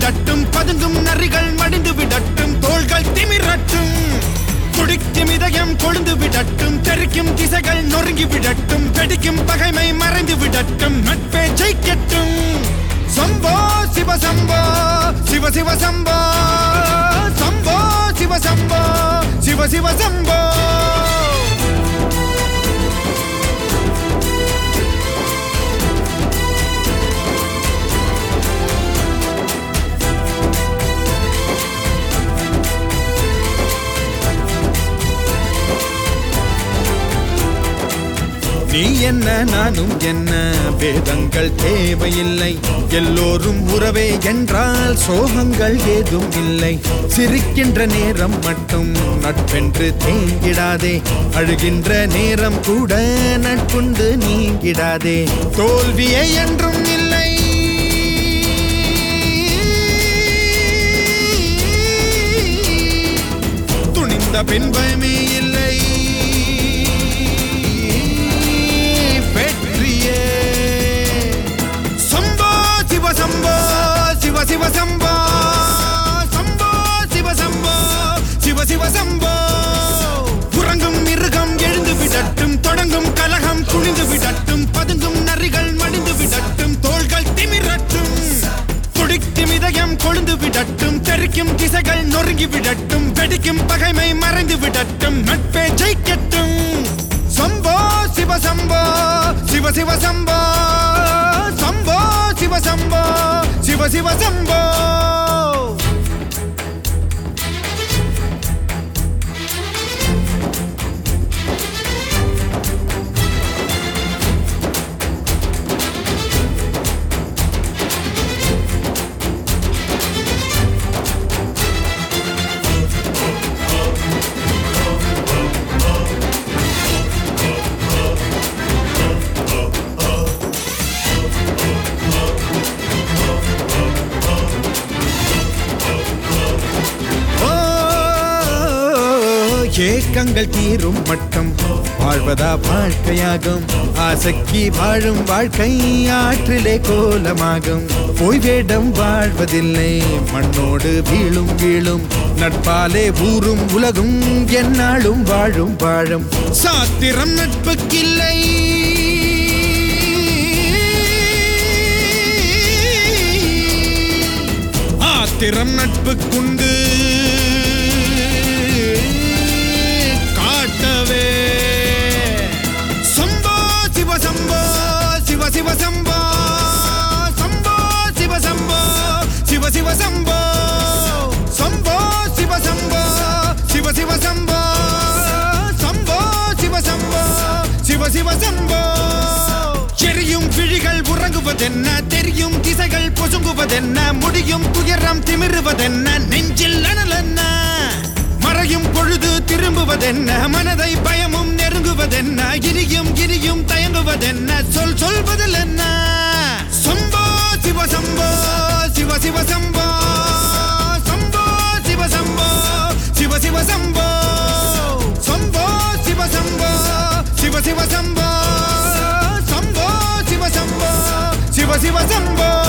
விடட்டும் பதுங்கும் நரிகள் மடிந்து விடட்டும் தோள்கள் திமிரட்டும் துடிக்கும் இதயம் கொழுந்து விடட்டும் தெறிக்கும் திசைகள் நொறுங்கி விடட்டும் வெடிக்கும் பகைமை மறைந்து விடட்டும் நட்பே ஜெயிக்கட்டும் சம்போ சிவ சம்போ சிவ சிவ சம்போ சம்போ சிவ சம்போ சிவ சிவ சம்போ நீ என்ன நானும் என்ன வேதங்கள் தேவையில்லை எல்லோரும் உறவே என்றால் சோகங்கள் ஏதும் இல்லை சிரிக்கின்ற நேரம் மட்டும் நட்பென்று தேங்கிடாதே அழுகின்ற நேரம் கூட நட்புண்டு நீங்கிடாதே தோல்வியே என்றும் இல்லை துணிந்த பின்பமே இல்லை வெற்றியே சம்போ சிவ சம்போ சிவ சிவ சம்போ சம்போ சிவ சம்போ சிவ சிவ சம்போ உறங்கும் மிருகம் எழுந்து விடட்டும் தொடங்கும் கலகம் துணிந்து விடட்டும் பதுங்கும் நரிகள் மடிந்து விடட்டும் தோள்கள் திமிரட்டும் துடிக்கும் இதயம் கொழுந்து விடட்டும் தெறிக்கும் திசைகள் நொறுங்கி விடட்டும் வெடிக்கும் பகைமை மறைந்து விடட்டும் நட்பே ஜெயிக்கட்டும் சம்போ சிவ சம்போ சிவ சிவ சம்போ சம்போ சிவ சம்போ சிவ சிவ சம்போ ஓ, ஏக்கங்கள் தீரும் மட்டும் வாழ்வதா வாழ்க்கையாகும் ஆசைக்கு வாழும் வாழ்க்கை ஆற்றிலே கோலமாகும் போய் வேடம் வாழ்வதில்லை மண்ணோடு வீழும் வீழும் நட்பாலே ஊரும் உலகும் என்னாலும் வாழும் வாழும் சாத்திரம் நட்புக்கில்லை ஆத்திரம் நட்புக்குண்டு காட்டவே சம்போ சிவ சம்போ சிவ சிவ சம்போ சம்போ சிவ சம்போ சிவ சிவ சம்போ சம்போ சிவ சம்போ சிவ சிவ சம்போ சம்போ சிவ சம்போ சிவ சிவ சம்போ எரியும் விழிகள் உறங்குவதென்ன தெரியும் திசைகள் பொசுங்குவதென்ன முடியும் துயரம் திமிருவதென்ன நெஞ்சில் அனல் என்ன மறையும் பொழுது திரும்புவதென்ன மனதை பயமும் நெருங்குவதென்ன இனியும் இனியும் தயங்குவதென்ன சொல் சொல்வதில் என்ன சம்போ சிவ சம்போ சிவ சிவ சம்போ சம்போ சிவ சம்போ சிவ சிவ சம்போ சம்போ சிவ சம்போ சிவ சிவ சம்போ சம்போ சிவ சம்போ சிவ சிவ சம்போ